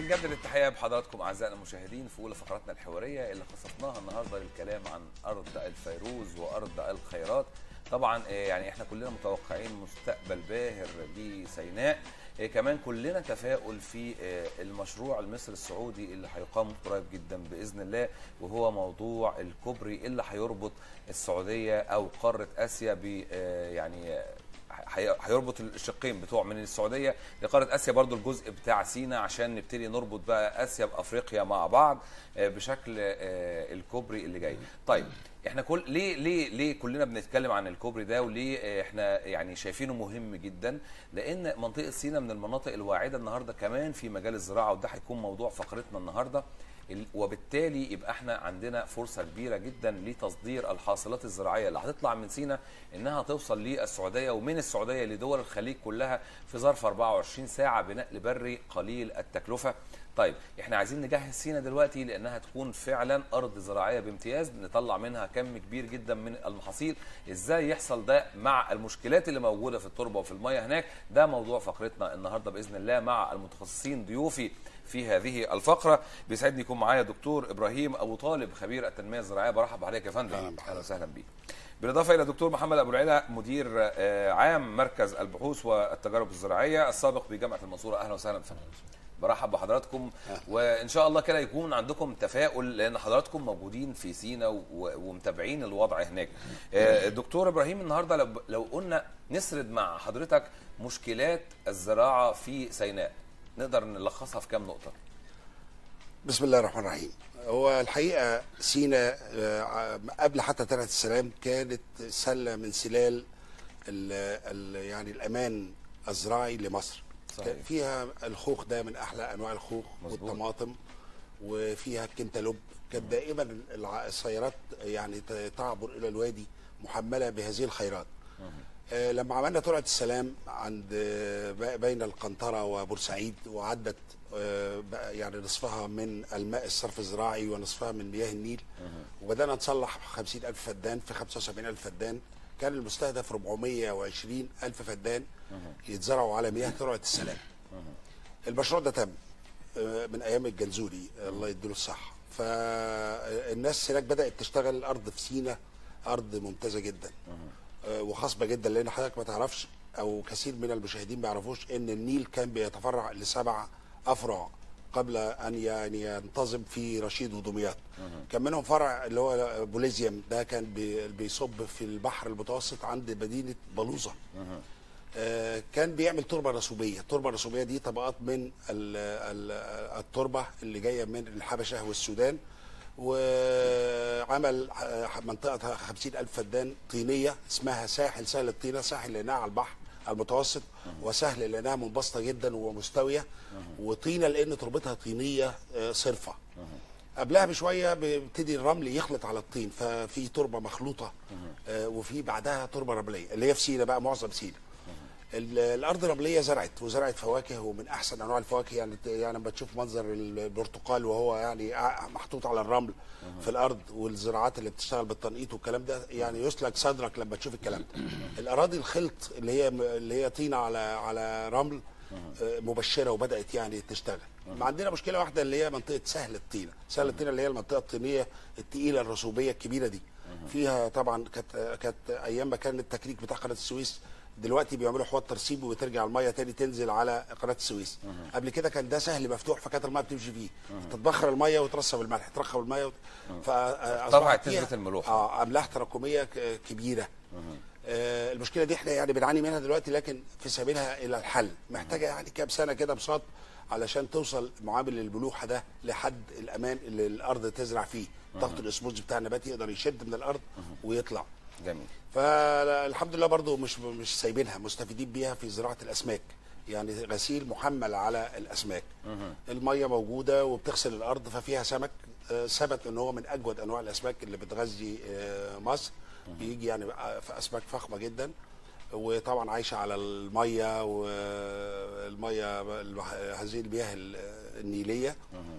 بنجدد التحيه بحضراتكم اعزائنا المشاهدين في اولى فقراتنا الحواريه اللي خصصناها النهارده للكلام عن ارض الفيروز وارض الخيرات طبعا آه، يعني احنا كلنا متوقعين مستقبل باهر لسيناء آه، كمان كلنا تفاؤل في آه، المشروع المصري السعودي اللي هيقام قريب جدا باذن الله وهو موضوع الكوبري اللي هيربط السعوديه او قاره اسيا ب آه، يعني آه، هي- هيربط الشقين بتوع من السعوديه لقاره اسيا برضو الجزء بتاع سينا عشان نبتدي نربط بقى اسيا بافريقيا مع بعض آه، بشكل آه، الكوبري اللي جاي طيب احنا كل ليه ليه ليه كلنا بنتكلم عن الكوبري ده وليه آه، احنا يعني شايفينه مهم جدا لان منطقه سينا من المناطق الواعده النهارده كمان في مجال الزراعه وده هيكون موضوع فقرتنا النهارده ال- وبالتالي يبقى احنا عندنا فرصه كبيره جدا لتصدير الحاصلات الزراعيه اللي هتطلع من سينا انها توصل للسعوديه ومن السعوديه لدول الخليج كلها في ظرف 24 ساعه بنقل بري قليل التكلفه. طيب احنا عايزين نجهز سينا دلوقتي لانها تكون فعلا ارض زراعيه بامتياز نطلع منها كم كبير جدا من المحاصيل ازاي يحصل ده مع المشكلات اللي موجوده في التربه وفي الميه هناك ده موضوع فقرتنا النهارده باذن الله مع المتخصصين ضيوفي في هذه الفقره بيسعدني يكون معايا دكتور ابراهيم ابو طالب خبير التنميه الزراعيه برحب بحضرتك يا فندم أهلا بحضرتك. اهلا وسهلا بيك بالاضافه الى دكتور محمد ابو العلا مدير آه، عام مركز البحوث والتجارب الزراعيه السابق بجامعه المنصوره اهلا وسهلا فندم برحب بحضراتكم وان شاء الله كده يكون عندكم تفاؤل لان حضراتكم موجودين في سينا و- ومتابعين الوضع هناك آه، دكتور ابراهيم النهارده لو لو قلنا نسرد مع حضرتك مشكلات الزراعه في سيناء نقدر نلخصها في كام نقطه بسم الله الرحمن الرحيم هو الحقيقه سينا آه، قبل حتى ترعه السلام كانت سله من سلال ال ال يعني الامان الزراعي لمصر صحيح. كان فيها الخوخ ده من احلى انواع الخوخ مظبوط. والطماطم وفيها الكنتالوب كانت دائما الع- السيارات يعني ت- تعبر الى الوادي محمله بهذه الخيرات آه، لما عملنا ترعه السلام عند آه، ب- بين القنطره وبورسعيد وعدت آه، بقى يعني نصفها من الماء الصرف الزراعي ونصفها من مياه النيل وبدانا نصلح 50 ألف فدان في 75 ألف فدان كان المستهدف 420 ألف فدان يتزرعوا على مياه ترعه السلام المشروع ده تم آه، من ايام الجنزوري الله يديله الصحه فالناس هناك بدات تشتغل الارض في سينا ارض ممتازه جدا آه، وخصبه جدا لان حضرتك ما تعرفش او كثير من المشاهدين ما يعرفوش ان النيل كان بيتفرع لسبع افرع قبل ان يعني ينتظم في رشيد ودمياط كان منهم فرع اللي هو بوليزيوم ده كان بي- بيصب في البحر المتوسط عند مدينه بلوزه آه، كان بيعمل تربه رسوبيه، التربه الرسوبيه دي طبقات من ال- ال- التربه اللي جايه من الحبشه والسودان وعمل آه، منطقه 50 ألف فدان طينيه اسمها ساحل سهل الطينه، ساحل لانها على البحر المتوسط وسهل لانها منبسطه جدا ومستويه وطينه لان تربتها طينيه آه، صرفه. قبلها بشويه بيبتدي الرمل يخلط على الطين ففي تربه مخلوطه آه، وفي بعدها تربه رمليه اللي هي في سينا بقى معظم سينا. ال- الارض الرمليه زرعت وزرعت فواكه ومن احسن انواع الفواكه يعني يعني لما تشوف منظر البرتقال وهو يعني ع- محطوط على الرمل في الارض والزراعات اللي بتشتغل بالتنقيط والكلام ده يعني يسلك صدرك لما تشوف الكلام ده الاراضي الخلط اللي هي اللي هي طينه على على رمل آه، مبشره وبدات يعني تشتغل ما عندنا مشكله واحده اللي هي منطقه سهل الطينه سهل الطينه اللي هي المنطقه الطينيه الثقيله الرسوبيه الكبيره دي فيها طبعا كانت كانت ايام ما كان التكريك بتاع قناه السويس دلوقتي بيعملوا حوض ترسيب وبترجع الميه تاني تنزل على قناه السويس قبل كده كان ده سهل مفتوح فكانت الميه بتمشي فيه تتبخر الميه وترسب الملح ترخب الميه وت... ارتفعت نسبة الملوحة. اه املاح تراكميه ك- كبيره آه المشكله دي احنا يعني بنعاني منها دلوقتي لكن في سبيلها الى الحل محتاجه يعني كام سنه كده بساط علشان توصل معامل الملوحه ده لحد الامان اللي الارض تزرع فيه ضغط الاسموز بتاع النبات يقدر يشد من الارض ويطلع جميل فالحمد لله برضو مش مش سايبينها مستفيدين بيها في زراعه الاسماك يعني غسيل محمل على الاسماك الميه موجوده وبتغسل الارض ففيها سمك آه، ثبت ان هو من اجود انواع الاسماك اللي بتغذي آه، مصر بيجي يعني بقى في اسماك فخمه جدا وطبعا عايشه على الميه والميه هذه المياه ال- النيليه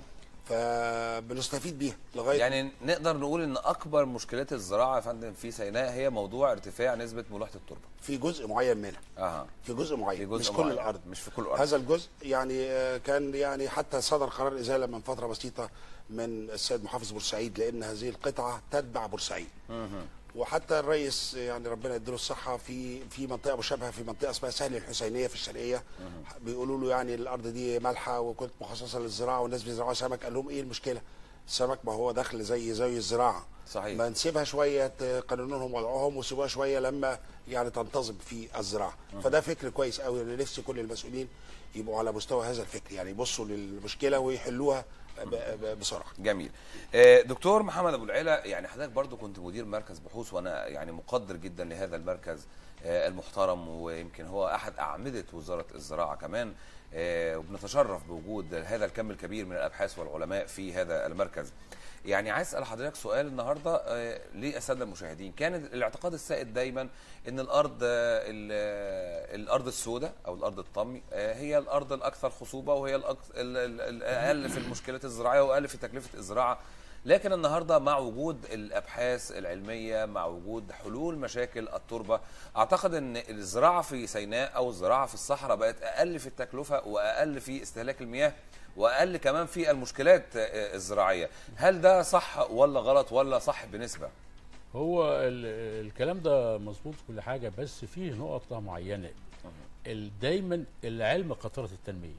فبنستفيد بيها لغايه يعني نقدر نقول ان اكبر مشكلات الزراعه يا فندم في سيناء هي موضوع ارتفاع نسبه ملوحه التربه في جزء معين منها اها في جزء معين في جزء مش كل معين. الارض مش في كل الارض هذا الجزء يعني آه، كان يعني حتى صدر قرار ازاله من فتره بسيطه من السيد محافظ بورسعيد لان هذه القطعه تتبع بورسعيد وحتى الرئيس يعني ربنا يديله الصحه في في منطقه مشابهه في منطقه اسمها سهل الحسينيه في الشرقيه بيقولوا له يعني الارض دي مالحه وكنت مخصصه للزراعه والناس بيزرعوها سمك قال لهم ايه المشكله؟ السمك ما هو دخل زي زي الزراعه صحيح. ما نسيبها شويه قانونهم وضعهم وسيبوها شويه لما يعني تنتظم في الزراعه فده فكر كويس قوي انا نفسي كل المسؤولين يبقوا على مستوى هذا الفكر يعني يبصوا للمشكله ويحلوها ب- ب- بسرعه جميل آه، دكتور محمد ابو العلا يعني حضرتك برضو كنت مدير مركز بحوث وانا يعني مقدر جدا لهذا المركز آه، المحترم ويمكن هو احد اعمده وزاره الزراعه كمان آه، وبنتشرف بوجود هذا الكم الكبير من الابحاث والعلماء في هذا المركز يعني عايز اسال حضرتك سؤال النهارده آه، للساده المشاهدين كان الاعتقاد السائد دايما ان الارض آه، ال- آه، الارض السوداء او الارض الطمي آه، هي الارض الاكثر خصوبه وهي الأكثر ال- ال- الاقل في المشكلات الزراعيه واقل في تكلفه الزراعه لكن النهارده مع وجود الابحاث العلميه مع وجود حلول مشاكل التربه اعتقد ان الزراعه في سيناء او الزراعه في الصحراء بقت اقل في التكلفه واقل في استهلاك المياه واقل كمان في المشكلات آه، الزراعيه هل ده صح ولا غلط ولا صح بنسبه هو ال- الكلام ده مظبوط كل حاجه بس فيه نقطه معينه ال- دايما العلم قطره التنميه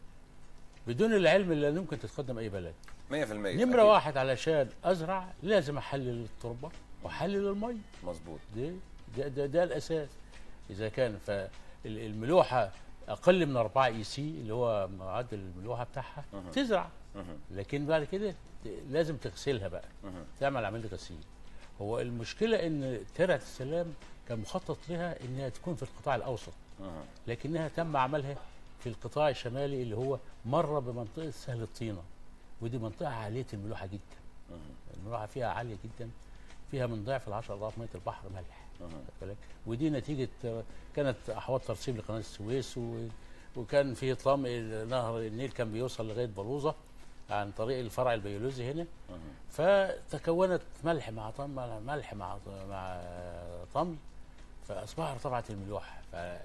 بدون العلم لا يمكن تتقدم اي بلد 100% نمره أكيد. واحد علشان ازرع لازم احلل التربه واحلل المي مظبوط ده ده, ده, ده الاساس اذا كان فالملوحه اقل من 4 اي سي اللي هو معدل الملوحه بتاعها تزرع لكن بعد كده ت- لازم تغسلها بقى تعمل عمليه غسيل هو المشكله ان ترعه السلام كان مخطط لها انها تكون في القطاع الاوسط لكنها تم عملها في القطاع الشمالي اللي هو مر بمنطقه سهل الطينه ودي منطقه عاليه الملوحه جدا الملوحه فيها عاليه جدا فيها من ضعف العشر اضعاف ميه البحر ملح واخد بالك؟ ودي نتيجه آه، كانت احواض ترسيب لقناه السويس و... وكان في طم نهر النيل كان بيوصل لغايه بلوزه عن طريق الفرع البيولوزي هنا فتكونت ملح مع طم ملح مع مع طمي فاصبح ارتفعت الملوحه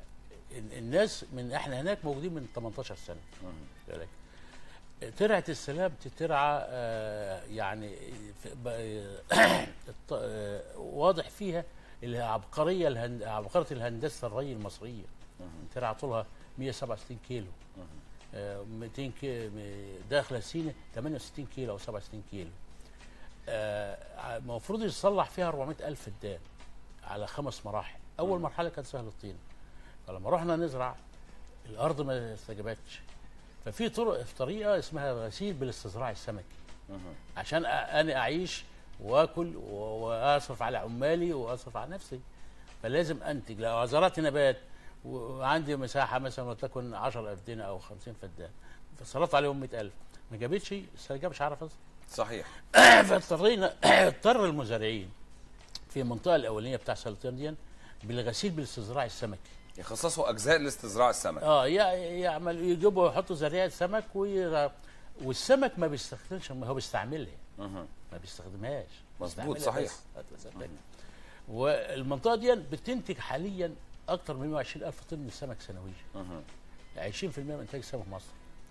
فالناس من احنا هناك موجودين من 18 سنه واخد بالك؟ ترعه السلام تترعى آه، يعني في- ب- الط- آه، واضح فيها العبقريه الهند... عبقره الهندسه الري المصريه ترعى طولها 167 كيلو آه، 200 كيلو داخله سينا 68 كيلو او 67 كيلو آه، المفروض يصلح فيها 400 ألف فدان على خمس مراحل أول مرحلة كان سهل الطين فلما رحنا نزرع الأرض ما استجابتش ففي طرق طريقة اسمها غسيل بالاستزراع السمكي عشان أ- أنا أعيش وآكل و- وأصرف على عمالي وأصرف على نفسي فلازم أنتج لو زرعت نبات وعندي مساحة مثلا ولتكن 10 أفدنة أو 50 فدان فصرفت عليهم 100000 ما جابتش السنة الجاية مش هعرف أصرف صحيح فاضطرينا اضطر المزارعين في المنطقه الاولانيه بتاع سلطان دي بالغسيل بالاستزراع السمكي يخصصوا اجزاء لاستزراع السمك اه يع- يعمل يجيبوا يحطوا زريعه سمك وي... والسمك ما بيستخدمش ما هو بيستعملها مهم. ما بيستخدمهاش مظبوط، بيستعملها صحيح. بس. والمنطقه دي بتنتج حاليا اكثر من 120 الف طن من السمك سنويا مهم. 20% من انتاج سمك مصر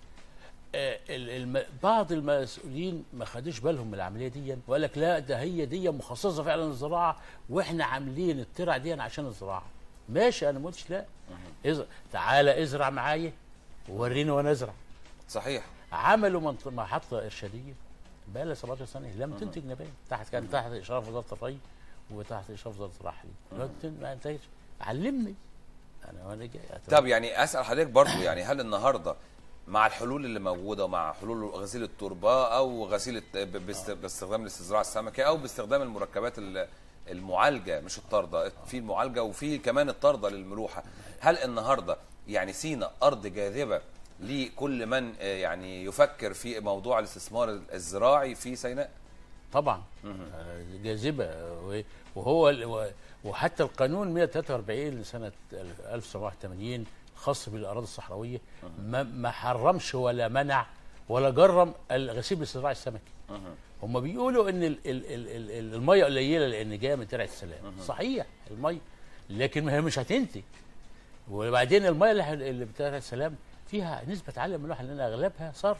آه، ال- الم... بعض المسؤولين ما خدوش بالهم من العمليه دي وقال لك لا ده هي دي مخصصه فعلا للزراعه واحنا عاملين الترع دي عشان الزراعه ماشي انا ما قلتش لا إز... تعالى ازرع معايا ووريني وانا ازرع صحيح عملوا منط... محطه ارشاديه بقى لها 17 سنه لم تنتج نبات تحت كان تحت اشراف وزاره الري وتحت اشراف وزاره الزراعه ما بتن- ما انتجش علمني انا وانا جاي طب يعني اسال حضرتك برضو يعني هل النهارده مع الحلول اللي موجوده ومع حلول غسيل التربه او غسيل الت- ب- باست- باستخدام الاستزراع السمكي او باستخدام المركبات ال- المعالجه مش الطارده في المعالجه وفي كمان الطارده للملوحه هل النهارده يعني سينا ارض جاذبه لكل من آه، يعني يفكر في موضوع الاستثمار الزراعي في سيناء طبعا آه، جاذبه و- وهو ال- و- وحتى القانون 143 لسنه 1980 خاص بالاراضي الصحراويه ما, ما حرمش ولا منع ولا جرم الغسيل بالزراعه السمكي هم بيقولوا ان ال ال ال ال ال الميه قليله لان جايه من ترعه السلام صحيح الميه لكن ما هي مش هتنتج وبعدين الميه اللي, ح- اللي بتاعت السلام فيها نسبه عاليه من الملوحه لان اغلبها صرف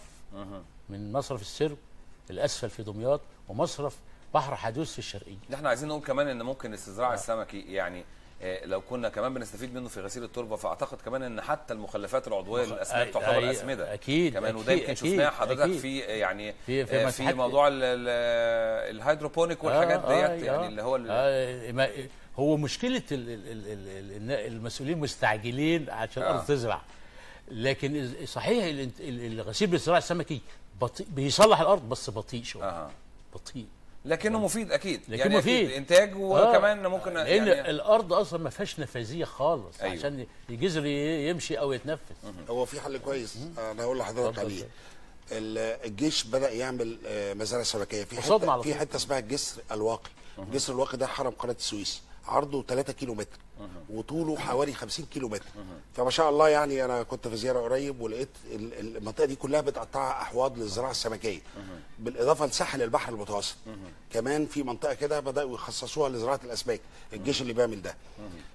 من مصرف السرب الاسفل في دمياط ومصرف بحر حدوث في الشرقيه ده احنا عايزين نقول كمان ان ممكن الاستزراع السمكي يعني آه، لو كنا كمان بنستفيد منه في غسيل التربه فاعتقد كمان ان حتى المخلفات العضويه للاسماك أي- تعتبر أي- اسمده أكيد، كمان وده أكيد، يمكن أكيد، شفناه حضرتك أكيد. في آه، يعني في- في آه، في مساحات- موضوع ال- ال- الهيدروبونيك والحاجات آه، آه، ديت آه. يعني اللي هو ال- آه ما هو مشكله ال ال ال ال ال المسؤولين مستعجلين عشان آه. الارض تزرع لكن إز- صحيح الانت- ال- الغسيل بالزراعه السمكي بطيء بيصلح الارض بس بطيء شويه آه. بطيء لكن مفيد اكيد لكن يعني مفيد. أكيد انتاج وكمان آه، ممكن لان يعني الارض اصلا ما فيهاش نفاذيه خالص أيوة. أيوه. عشان الجذر ي- يمشي او يتنفس هو في حل كويس انا هقول لحضرتك اتفضل. عليه ال- الجيش بدا يعمل آه، مزارع سمكيه في قصادنا حته على في طول. حته اسمها الجسر الواقي الجسر الواقي ده حرم قناه السويس عرضه 3 كيلو متر وطوله حوالي 50 كيلو متر فما شاء الله يعني انا كنت في زياره قريب ولقيت ال- المنطقه دي كلها بتقطعها احواض للزراعه السمكيه بالاضافه لساحل البحر المتوسط كمان في منطقه كده بداوا يخصصوها لزراعه الاسماك الجيش اللي بيعمل ده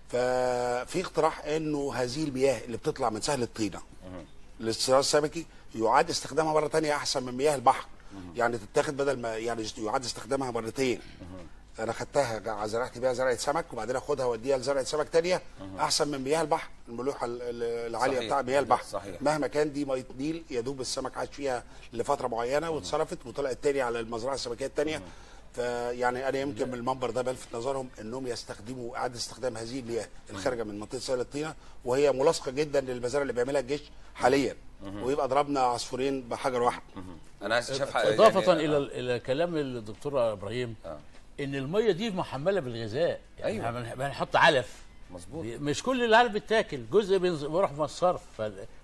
ففي اقتراح انه هذه المياه اللي بتطلع من سهل الطينه للصياد السمكي يعاد استخدامها مره تانية احسن من مياه البحر يعني تتاخد بدل ما يعني يعاد استخدامها مرتين انا خدتها زرعت بيها زرعه سمك وبعدين اخدها واوديها لزرعه سمك تانية احسن من مياه البحر الملوحه ال- ال- العاليه صحيح. بتاع مياه البحر صحيح. مهما كان دي ميه نيل يا دوب السمك عاش فيها لفتره معينه واتصرفت وطلعت تاني على المزرعه السمكيه التانية فيعني انا يمكن من المنبر ده بلفت نظرهم انهم يستخدموا اعاده استخدام هذه المياه الخارجه من منطقه سهل الطينه وهي ملاصقه جدا للمزارع اللي بيعملها الجيش حاليا ويبقى ضربنا عصفورين بحجر واحد انا عايز اشوف حق- اضافه يعني- الى الى كلام الدكتور ابراهيم آه. ان الميه دي محمله بالغذاء يعني أيوة. أيوة. بنحط علف مظبوط مش كل العلف بيتاكل جزء بينز- بيروح من الصرف ف...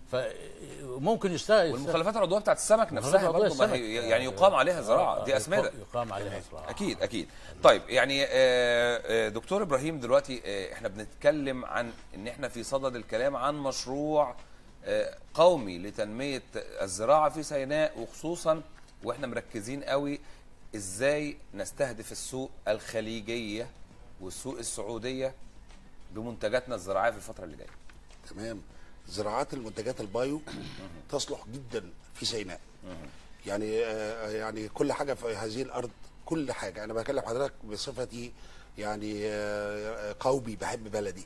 فممكن يشتغل والمخلفات العضويه بتاعت السمك نفسها المخلفات برضه ما العضوية هي السمك. يعني يقام عليها زراعه دي آه، اسمده يقام عليها زراعه اكيد اكيد طيب يعني آه، آه، دكتور ابراهيم دلوقتي آه، احنا بنتكلم عن ان احنا في صدد الكلام عن مشروع آه، قومي لتنميه الزراعه في سيناء وخصوصا واحنا مركزين قوي ازاي نستهدف السوق الخليجيه والسوق السعوديه بمنتجاتنا الزراعيه في الفتره اللي جايه تمام زراعات المنتجات البايو تصلح جدا في سيناء يعني آه، يعني كل حاجه في هذه الارض كل حاجه انا بكلم حضرتك بصفتي يعني آه، قومي بحب بلدي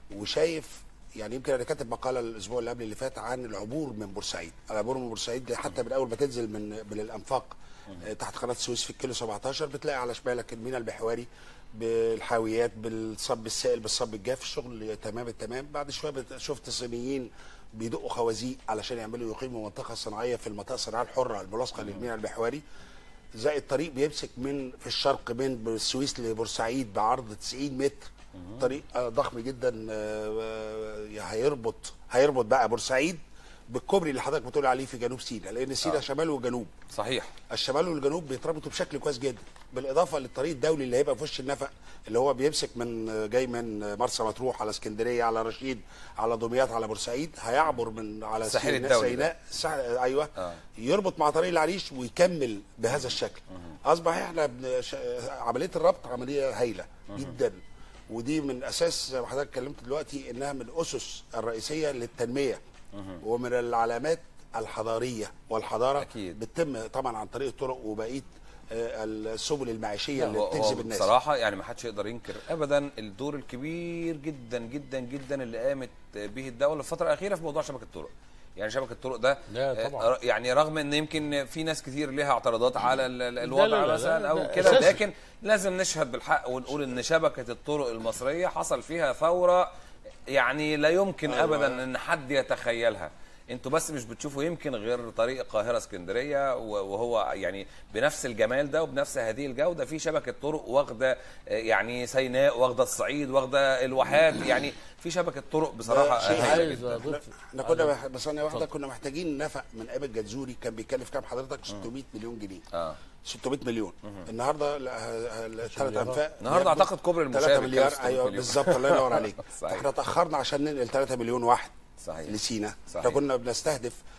وشايف يعني يمكن انا كاتب مقاله الاسبوع اللي قبل اللي فات عن العبور من بورسعيد العبور من بورسعيد دي حتى من اول ما تنزل من من الانفاق آه، تحت قناه السويس في الكيلو 17 بتلاقي على شمالك الميناء البحواري بالحاويات بالصب السائل بالصب الجاف الشغل تمام التمام بعد شويه بت- شفت صينيين بيدقوا خوازيق علشان يعملوا يقيموا منطقه صناعيه في المنطقه الصناعيه الحره الملاصقه للميناء البحواري زائد طريق بيمسك من في الشرق من السويس لبورسعيد بعرض 90 متر طريق آه، ضخم جدا آه، آه، هيربط هيربط بقى بورسعيد بالكوبري اللي حضرتك بتقول عليه في جنوب سيناء لان سيناء آه. شمال وجنوب صحيح الشمال والجنوب بيتربطوا بشكل كويس جدا بالاضافه للطريق الدولي اللي هيبقى في وش النفق اللي هو بيمسك من جاي من مرسى مطروح على اسكندريه على رشيد على دمياط على بورسعيد هيعبر من على الساحل سيناء- الدولي سيناء الساحل ايوه آه. يربط مع طريق العريش ويكمل بهذا الشكل اصبح احنا بن- ش- عمليه الربط عمليه هايله جدا ودي من اساس زي ما حضرتك اتكلمت دلوقتي انها من الاسس الرئيسيه للتنميه ومن العلامات الحضاريه والحضاره أكيد. بتتم طبعا عن طريق الطرق وبقيه آه، السبل المعيشيه اللي هو- هو بتجذب الناس بصراحة يعني ما حدش يقدر ينكر ابدا الدور الكبير جدا جدا جدا اللي قامت به الدولة الفترة الأخيرة في موضوع شبكة الطرق. يعني شبكة الطرق ده لا طبعاً. آه، يعني رغم ان يمكن في ناس كتير ليها اعتراضات على ال- ال- الوضع لا، لا، مثلا لا، او ده كده أساسي. لكن لازم نشهد بالحق ونقول ان شبكة الطرق المصرية حصل فيها ثورة يعني لا يمكن أيوة. ابدا ان حد يتخيلها انتوا بس مش بتشوفوا يمكن غير طريق القاهره اسكندريه و- وهو يعني بنفس الجمال ده وبنفس هذه الجوده في شبكه طرق واخده آه، يعني سيناء واخده الصعيد واخده الواحات يعني في شبكه طرق بصراحه ده شيء هايلة عايز جدا. اضيف احنا كنا عايز- مح- بس ثانيه واحده اتفضل. كنا محتاجين نفق من ابل جنزوري كان بيكلف كام حضرتك 600 مليون جنيه اه 600 مليون النهارده الثلاث انفاق النهارده اعتقد كوبري المشاة 3 بيتكلف مليار 600 ايوه مليون. بالظبط الله ينور عليك صحيح. احنا تاخرنا عشان ننقل 3 مليون واحد صحيح. لسينا صحيح. احنا كنا بنستهدف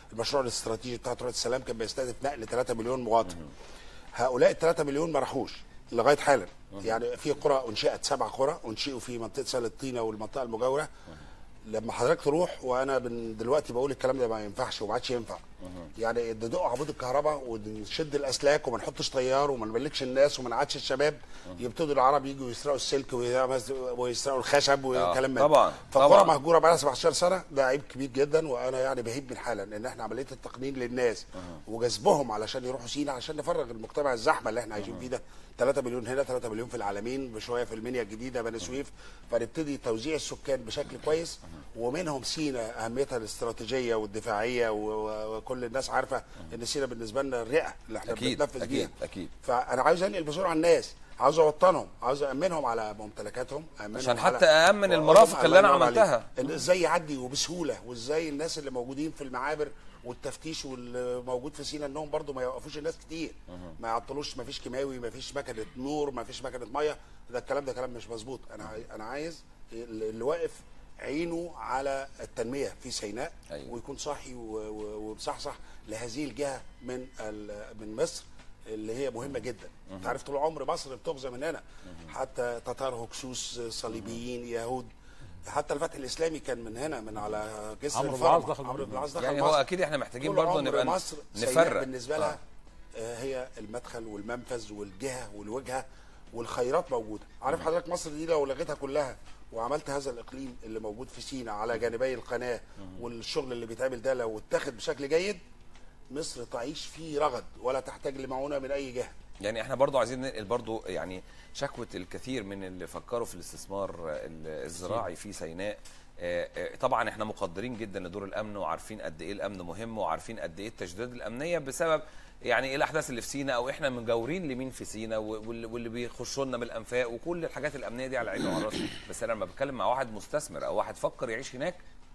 المشروع الاستراتيجي بتاع طريق السلام كان بيستهدف نقل 3 مليون مواطن هؤلاء ال 3 مليون ما راحوش لغايه حالا يعني في قرى انشئت سبع قرى انشئوا في منطقه سهل الطينه والمنطقه المجاوره لما حضرتك تروح وانا من دلوقتي بقول الكلام ده ما ينفعش وما عادش ينفع يعني ندق عمود الكهرباء ونشد الاسلاك وما نحطش طيار وما نملكش الناس وما نقعدش الشباب يبتدوا العرب يجوا يسرقوا السلك ويسرقوا الخشب وكلام من ده. طبعاً، فقرى طبعاً. مهجوره بقى لها 17 سنه ده عيب كبير جدا وانا يعني بهيب من حالا ان احنا عمليه التقنين للناس وجذبهم علشان يروحوا سينا عشان نفرغ المجتمع الزحمه اللي احنا عايشين فيه ده 3 مليون هنا 3 مليون في العالمين بشويه في المنيا الجديده بني سويف فنبتدي توزيع السكان بشكل كويس ومنهم سينا اهميتها الاستراتيجيه والدفاعيه و- و- وكل الناس عارفه ان سينا بالنسبه لنا الرئه اللي احنا اكيد بنتنفس بيها اكيد اكيد فانا عاوز انقل بسرعه الناس عاوز اوطنهم عاوز امنهم على ممتلكاتهم امنهم عشان على- حتى أأمن المرافق اللي أنا الله ينور عملتها. عليك. إن ازاي يعدي وبسهوله وازاي الناس اللي موجودين في المعابر والتفتيش واللي موجود في سينا انهم برضو ما يوقفوش الناس كتير ما يعطلوش ما فيش كيماوي ما فيش مكنه نور ما فيش مكنه ميه ده الكلام ده كلام مش مظبوط انا عاي- انا عايز اللي واقف عينه على التنميه في سيناء أيوة. ويكون صاحي و- و- ومصحصح لهذه الجهه من ال- من مصر اللي هي مهمه جدا انت عارف طول عمر مصر بتغزى من هنا حتى تتار هكسوس صليبيين يهود حتى الفتح الاسلامي كان من هنا من على جسر عمرو بن الفرما. العاص دخل عمرو بن العاص دخل يعني هو مصر. اكيد احنا محتاجين طول برضه عمر نبقى مصر سيناء نفرق بالنسبه آه. لها آه، هي المدخل والمنفذ والجهه والوجهه والخيرات موجوده عارف حضرتك مصر دي لو لغيتها كلها وعملت هذا الاقليم اللي موجود في سيناء على جانبي القناه والشغل اللي بيتعمل ده لو اتاخد بشكل جيد مصر تعيش في رغد ولا تحتاج لمعونه من اي جهه يعني احنا برضو عايزين ننقل برضو يعني شكوى الكثير من اللي فكروا في الاستثمار ال- الزراعي في سيناء آه، آه، طبعا احنا مقدرين جدا لدور الامن وعارفين قد ايه الامن مهم وعارفين قد ايه التجديدات الامنيه بسبب يعني ايه الاحداث اللي في سينا او احنا مجاورين لمين في سينا واللي واللي بيخشوا لنا من الانفاق وكل الحاجات الامنيه دي على عيني وعلى راسي بس انا لما بتكلم مع واحد مستثمر او واحد فكر يعيش هناك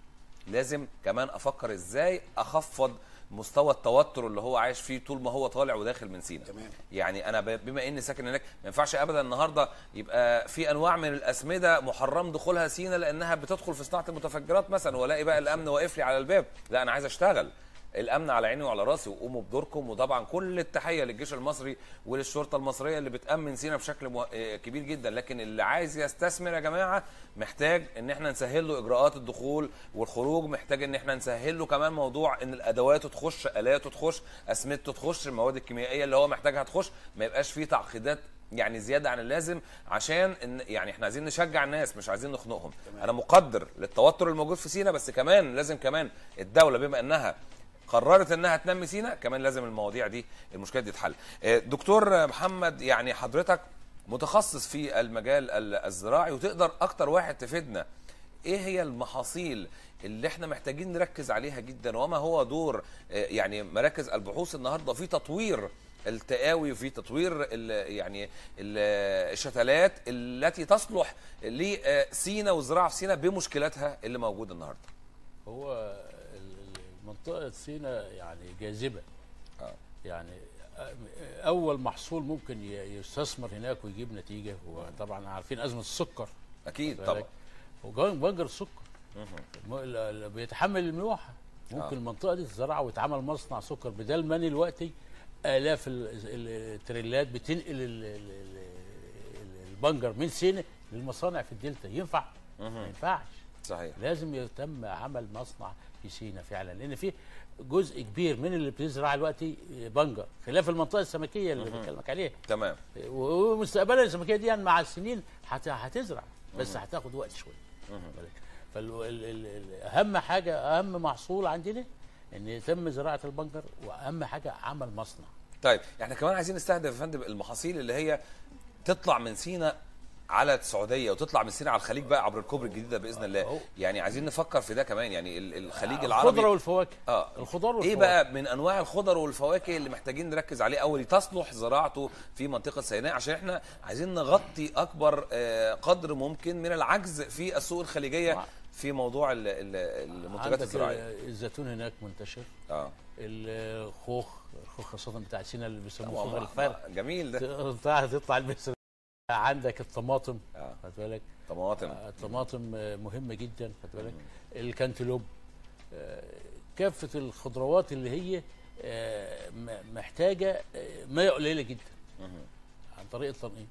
لازم كمان افكر ازاي اخفض مستوى التوتر اللي هو عايش فيه طول ما هو طالع وداخل من سينا تمام. يعني انا ب- بما اني ساكن هناك ما ينفعش ابدا النهارده يبقى في انواع من الاسمده محرم دخولها سينا لانها بتدخل في صناعه المتفجرات مثلا والاقي بقى الامن واقف لي على الباب لا انا عايز اشتغل الامن على عيني وعلى راسي وقوموا بدوركم وطبعا كل التحيه للجيش المصري وللشرطه المصريه اللي بتامن سينا بشكل مه... آه، كبير جدا لكن اللي عايز يستثمر يا جماعه محتاج ان احنا نسهل له اجراءات الدخول والخروج محتاج ان احنا نسهل له كمان موضوع ان الادوات تخش الاته تخش اسمدته تخش المواد الكيميائيه اللي هو محتاجها تخش ما يبقاش فيه تعقيدات يعني زياده عن اللازم عشان ان يعني احنا عايزين نشجع الناس مش عايزين نخنقهم انا مقدر للتوتر الموجود في سينا بس كمان لازم كمان الدوله بما انها قررت انها تنمي سينا كمان لازم المواضيع دي المشكله دي تتحل آه، دكتور محمد يعني حضرتك متخصص في المجال ال- الزراعي وتقدر اكتر واحد تفيدنا ايه هي المحاصيل اللي احنا محتاجين نركز عليها جدا وما هو دور آه، يعني مراكز البحوث النهارده في تطوير التقاوي وفي تطوير ال يعني ال- الشتلات التي تصلح لسينا والزراعه في سينا بمشكلاتها اللي موجوده النهارده هو ال- ال- منطقة سينا يعني جاذبة آه. يعني أ- أول محصول ممكن ي- يستثمر هناك ويجيب نتيجة هو طبعا عارفين أزمة السكر اكيد طبعا وكمان بنجر السكر الم- ال- ال- بيتحمل الملوحة ممكن آه. المنطقة دي تزرع ويتعمل مصنع سكر بدل ما دلوقتي آلاف ال- ال- التريلات بتنقل ال- ال- ال- ال- البنجر من سينا للمصانع في الدلتا ينفع؟ ما ينفعش صحيح لازم يتم عمل مصنع في سينا فعلا لان في جزء كبير من اللي بتزرع دلوقتي بنجر خلاف المنطقه السمكيه اللي بكلمك عليها تمام ومستقبلا السمكيه دي مع السنين هت- هتزرع بس هتاخد وقت شويه فاهم حاجه اهم محصول عندنا ان يتم زراعه البنجر واهم حاجه عمل مصنع طيب احنا كمان عايزين نستهدف يا فندم المحاصيل اللي هي تطلع من سينا على السعوديه وتطلع من سينا على الخليج بقى عبر الكوبري الجديد ده باذن الله أهو. يعني عايزين نفكر في ده كمان يعني ال- الخليج الخضره العربي والفواكه اه الخضار والفواكه ايه بقى من انواع الخضر والفواكه اللي محتاجين نركز عليه او اللي تصلح زراعته في منطقه سيناء عشان احنا عايزين نغطي اكبر آه، قدر ممكن من العجز في السوق الخليجيه مع- في موضوع ال- ال- المنتجات عندك الزراعيه الزيتون هناك منتشر اه الخوخ الخوخ خاصه بتاع سينا اللي بيسموه طبعاً. خوخ الفرق جميل ده تطلع تطلع المصر عندك الطماطم اه خد بالك طماطم آه، الطماطم آه، مهمه جدا خد بالك الكنتالوب آه، كافه الخضروات اللي هي آه، م- محتاجه آه، ميه قليله جدا عن طريق التنقيط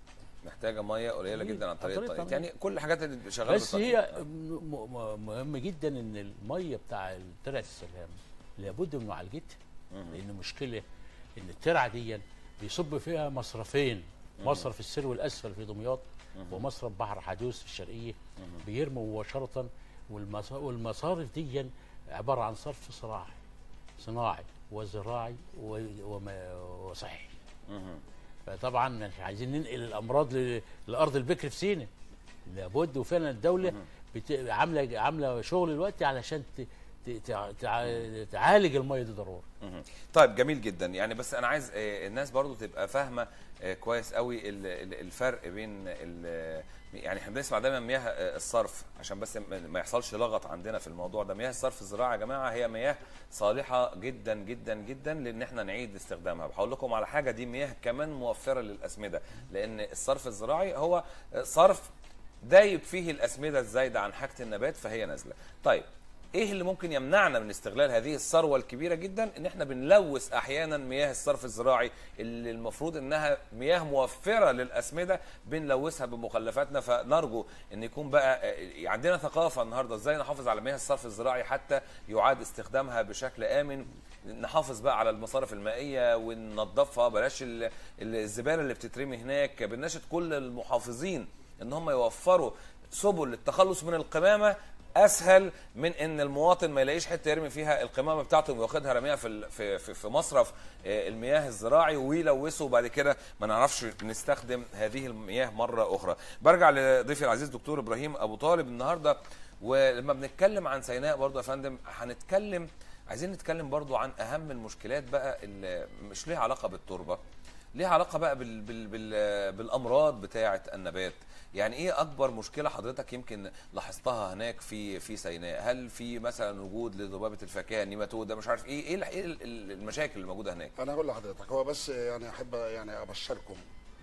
محتاجه ميه قليله أكيد، جدا عن عن طريق طريق التنقيط التنقيط. يعني كل الحاجات اللي شغاله بس بالتنقيط. هي م- م- مهم جدا ان الميه بتاع ترعه السلام لابد من معالجتها لان مشكله ان الترعه دي بيصب فيها مصرفين مصرف السرو الاسفل في دمياط ومصرف بحر حدوث في الشرقيه بيرموا مباشره والمص- والمصارف دي عباره عن صرف صراعي صناعي وزراعي و- وما- وصحي مهم. فطبعا مش عايزين ننقل الامراض ل- لارض البكر في سينا لابد وفعلا الدوله بت... عامله عامله شغل دلوقتي علشان ت... ت... تع... تع- تعالج الميه دي ضروري مهم. طيب جميل جدا يعني بس انا عايز آه، الناس برضو تبقى فاهمه آه، كويس قوي ال- ال- الفرق بين ال- يعني احنا بنسمع دايما مياه آه، الصرف عشان بس ما ما يحصلش لغط عندنا في الموضوع ده مياه الصرف الزراعي يا جماعه هي مياه صالحه جدا جدا جدا لان احنا نعيد استخدامها هقول لكم على حاجه دي مياه كمان موفره للاسمده لان الصرف الزراعي هو آه، صرف دايب فيه الاسمده الزايده عن حاجه النبات فهي نازله طيب ايه اللي ممكن يمنعنا من استغلال هذه الثروه الكبيره جدا ان احنا بنلوث احيانا مياه الصرف الزراعي اللي المفروض انها مياه موفره للاسمده بنلوثها بمخلفاتنا فنرجو ان يكون بقى آه، عندنا ثقافه النهارده ازاي نحافظ على مياه الصرف الزراعي حتى يعاد استخدامها بشكل امن نحافظ بقى على المصارف المائيه وننظفها بلاش ال- ال- الزباله اللي بتترمي هناك بنشد كل المحافظين ان هم يوفروا سبل للتخلص من القمامه اسهل من ان المواطن ما يلاقيش حته يرمي فيها القمامه بتاعته وياخدها رميها في ال- في في, في مصرف آه، المياه الزراعي ويلوثه وبعد كده ما نعرفش نستخدم هذه المياه مره اخرى. برجع لضيفي العزيز دكتور ابراهيم ابو طالب النهارده ولما بنتكلم عن سيناء برضه يا فندم هنتكلم عايزين نتكلم برضه عن اهم المشكلات بقى اللي مش ليها علاقه بالتربه ليها علاقه بقى بال بال بال بالامراض بتاعه النبات يعني ايه اكبر مشكله حضرتك يمكن لاحظتها هناك في في سيناء هل في مثلا وجود لذبابه الفاكهه النيماتوده مش عارف ايه ايه ال- إيه ال- ال- المشاكل اللي موجوده هناك انا اقول لحضرتك هو بس يعني احب يعني ابشركم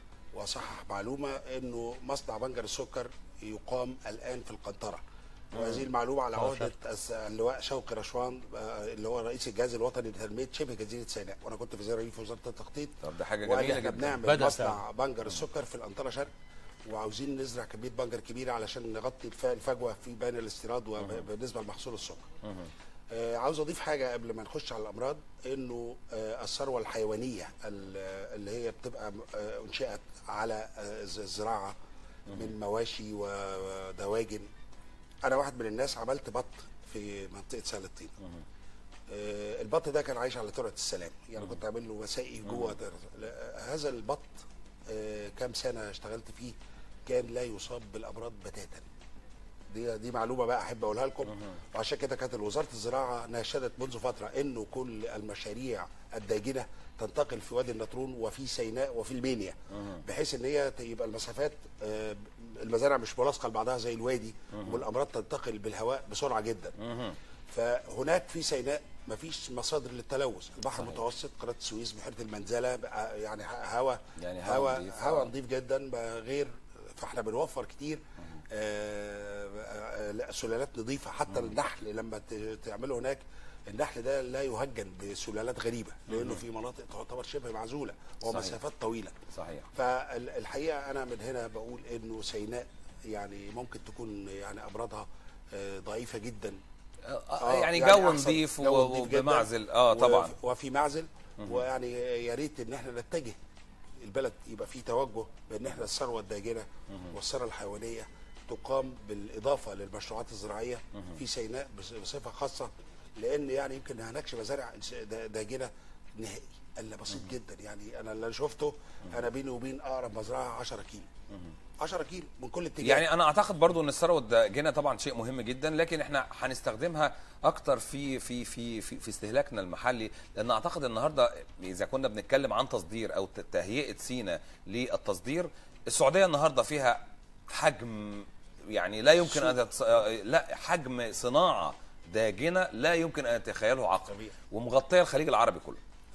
واصحح معلومه انه مصنع بنجر السكر يقام الان في القنطره وهذه المعلومه على آه، عهده الس- اللواء شوقي رشوان آه، اللي هو رئيس الجهاز الوطني لتنميه شبه جزيره سيناء وانا كنت في زراعي في وزاره التخطيط طب ده حاجه وقال جميله احنا جدا بنعمل بدأ مصنع بنجر السكر في الانطره شرق وعاوزين نزرع كميه بنجر كبيره علشان نغطي الف- الفجوه في بين الاستيراد وبالنسبه لمحصول السكر. آه عاوز اضيف حاجه قبل ما نخش على الامراض انه آه الثروه الحيوانيه ال- اللي هي بتبقى آه انشئت على آه الز- الزراعه من مواشي ودواجن انا واحد من الناس عملت بط في منطقه سهل الطين آه، البط ده كان عايش على ترعه السلام يعني كنت عامل له وثائقي جوه ترعة- لا، هذا البط آه، كام سنه اشتغلت فيه كان لا يصاب بالامراض بتاتا دي دي معلومه بقى احب اقولها لكم وعشان كده كانت وزاره الزراعه ناشدت منذ فتره انه كل المشاريع الداجنه تنتقل في وادي النطرون وفي سيناء وفي المنيا بحيث ان هي يبقى المسافات آه، المزارع مش ملاصقه لبعضها زي الوادي والامراض تنتقل بالهواء بسرعه جدا فهناك في سيناء مفيش مصادر للتلوث البحر المتوسط قناه السويس بحيره المنزله بقى يعني هواء يعني هوا هواء نضيف. هواء نظيف جدا بقى غير فاحنا بنوفر كتير آه، آه، لا، سلالات نظيفه حتى النحل لما ت- تعمله هناك النحل ده لا يهجن بسلالات غريبه لانه في مناطق تعتبر شبه معزوله ومسافات طويله صحيح فالحقيقه انا من هنا بقول انه سيناء يعني ممكن تكون يعني امراضها آه، ضعيفه جدا آه، آه، يعني, يعني جو أحسن. نظيف جو و- نظيف جداً. وبمعزل اه وف- طبعا وفي معزل ويعني يا ريت ان احنا نتجه البلد يبقى في توجه بان احنا الثروه الداجنه والثروه الحيوانيه تقام بالاضافه للمشروعات الزراعيه في سيناء بص- بصفه خاصه لان يعني يمكن ما هناكش مزارع دا- داجنه نهائي الا بسيط جدا يعني انا اللي شفته انا بيني وبين اقرب مزرعه 10 كيلو 10 كيلو من كل اتجاه يعني انا اعتقد برضو ان الثروه الداجنه طبعا شيء مهم جدا لكن احنا هنستخدمها اكتر في في في في, في استهلاكنا المحلي لان اعتقد النهارده اذا كنا بنتكلم عن تصدير او ت- تهيئه سينا للتصدير السعوديه النهارده فيها حجم يعني لا يمكن ان تتص... لا حجم صناعه داجنه لا يمكن ان يتخيله عقل طبيعي. ومغطيه الخليج العربي كله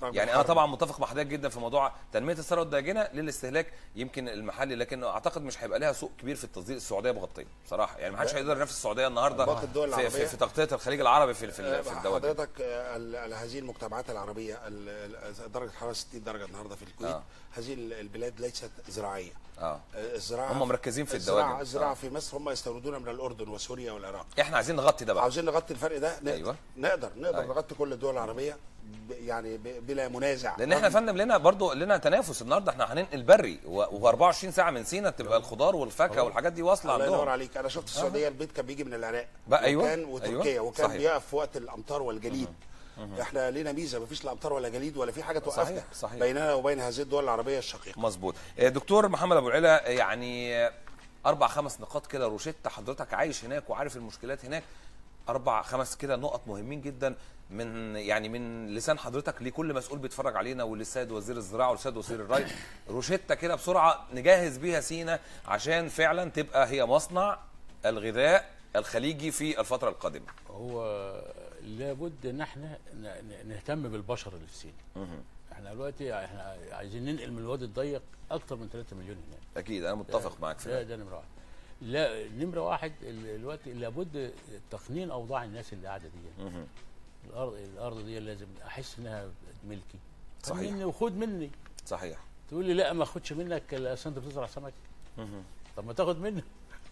رغم يعني انا الحرب. طبعا متفق مع حضرتك جدا في موضوع تنميه الثروه الداجنه للاستهلاك يمكن المحلي لكن اعتقد مش هيبقى لها سوق كبير في التصدير السعوديه مغطيه بصراحه يعني ما حدش هيقدر ينافس السعوديه النهارده باقي الدول في, في, العربية. في تغطيه الخليج العربي في في, في الدواجن حضرتك آه، ال- ال- هذه المجتمعات العربيه ال- ال- درجه الحراره 60 درجه النهارده في الكويت آه. هذه ال- البلاد ليست زراعيه اه آه، الزراعه هم مركزين في الزراعه الدواجن. الزراعه آه. في مصر هم يستوردون من الاردن وسوريا والعراق احنا عايزين نغطي ده بقى عاوزين نغطي الفرق ده نقدر أيوة. نقدر نقدر أيوة. نغطي كل الدول العربيه ب- يعني ب- بلا منازع لان احنا يا فندم لنا برضو لنا تنافس النهارده احنا هننقل بري و24 ساعه من سينا تبقى الخضار والفاكهه والحاجات دي واصله الله ينور عندهم عليك انا شفت السعوديه البيت كان بيجي من العراق بقى أيوة. وكان وتركيا أيوة. وكان صحيح. بيقف في وقت الامطار والجليد احنا لينا ميزه مفيش لا امطار ولا جليد ولا في حاجه توقفنا صحيح، صحيح. بيننا وبين هذه الدول العربيه الشقيقه مظبوط آه، دكتور محمد ابو العلا آه، يعني آه، اربع خمس نقاط كده روشته حضرتك عايش هناك وعارف المشكلات هناك اربع خمس كده نقط مهمين جدا من يعني من لسان حضرتك لكل مسؤول بيتفرج علينا وللسيد وزير الزراعه والسيد وزير الري روشته كده بسرعه نجهز بيها سينا عشان فعلا تبقى هي مصنع الغذاء الخليجي في الفتره القادمه هو لابد ان احنا ن- ن- نهتم بالبشر اللي في سينا احنا دلوقتي احنا عايزين ننقل من الوادي الضيق اكتر من 3 مليون هناك اكيد انا متفق معاك في لا ده ده نمره واحد لا نمره واحد ال- دلوقتي لابد تقنين اوضاع الناس اللي قاعده دي مهم. الارض الارض دي لازم احس انها ملكي صحيح. مني وخد مني صحيح تقول لي لا ما اخدش منك اصل انت بتزرع سمك مهم. طب ما تاخد مني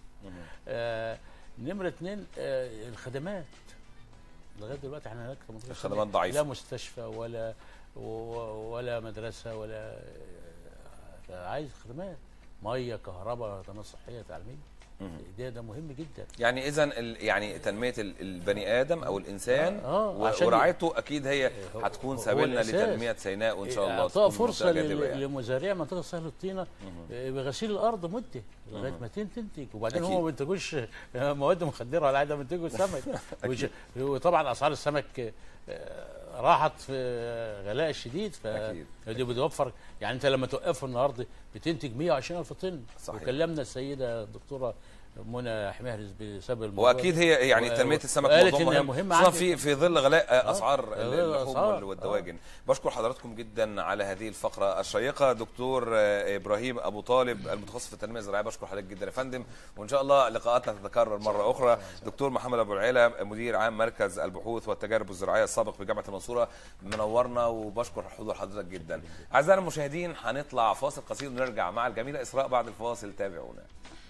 آه نمره اثنين آه الخدمات لغايه دلوقتي احنا هناك في منطقة الخدمات الشرقية ضعيفة. لا مستشفى ولا و- ولا مدرسه ولا آه، عايز خدمات ميه كهرباء خدمات صحيه تعليميه ده ده مهم جدا يعني اذا يعني تنميه ال- البني ادم او الانسان آه، و- عشان ي- ورعايته اكيد هي هو- هتكون هو سبيلنا الأساس. لتنميه سيناء وان شاء الله اعطاء تكون فرصه منطقة جاذبة لل- يعني. لمزارعي منطقه سهل الطينه آه، بغسيل الارض مده لغايه ما تن- تنتج وبعدين أكيد. هم ما بينتجوش آه، مواد مخدره ولا حاجه بينتجوا سمك وش- وطبعا اسعار السمك آه، راحت في غلاء الشديد أكيد. فدي بتوفر يعني انت لما توقفه النهارده بتنتج 120 الف طن صحيح. وكلمنا السيده الدكتوره منى حمهرز بسبب الموضوع واكيد ده. هي يعني و- تنميه السمك وقالت موضوع إنها مهم مهمة خصوصا عندي. في في ظل غلاء اسعار ال- غلاء اللحوم الأسعار. وال- والدواجن بشكر حضراتكم جدا على هذه الفقره الشيقه دكتور آه، ابراهيم ابو طالب المتخصص في التنميه الزراعيه بشكر حضرتك جدا يا فندم وان شاء الله لقاءاتنا تتكرر مره اخرى دكتور محمد ابو العلا مدير عام مركز البحوث والتجارب الزراعيه السابق بجامعه المنصوره منورنا وبشكر حضور حضرتك جدا اعزائنا المشاهدين هنطلع فاصل قصير ونرجع مع الجميله اسراء بعد الفاصل تابعونا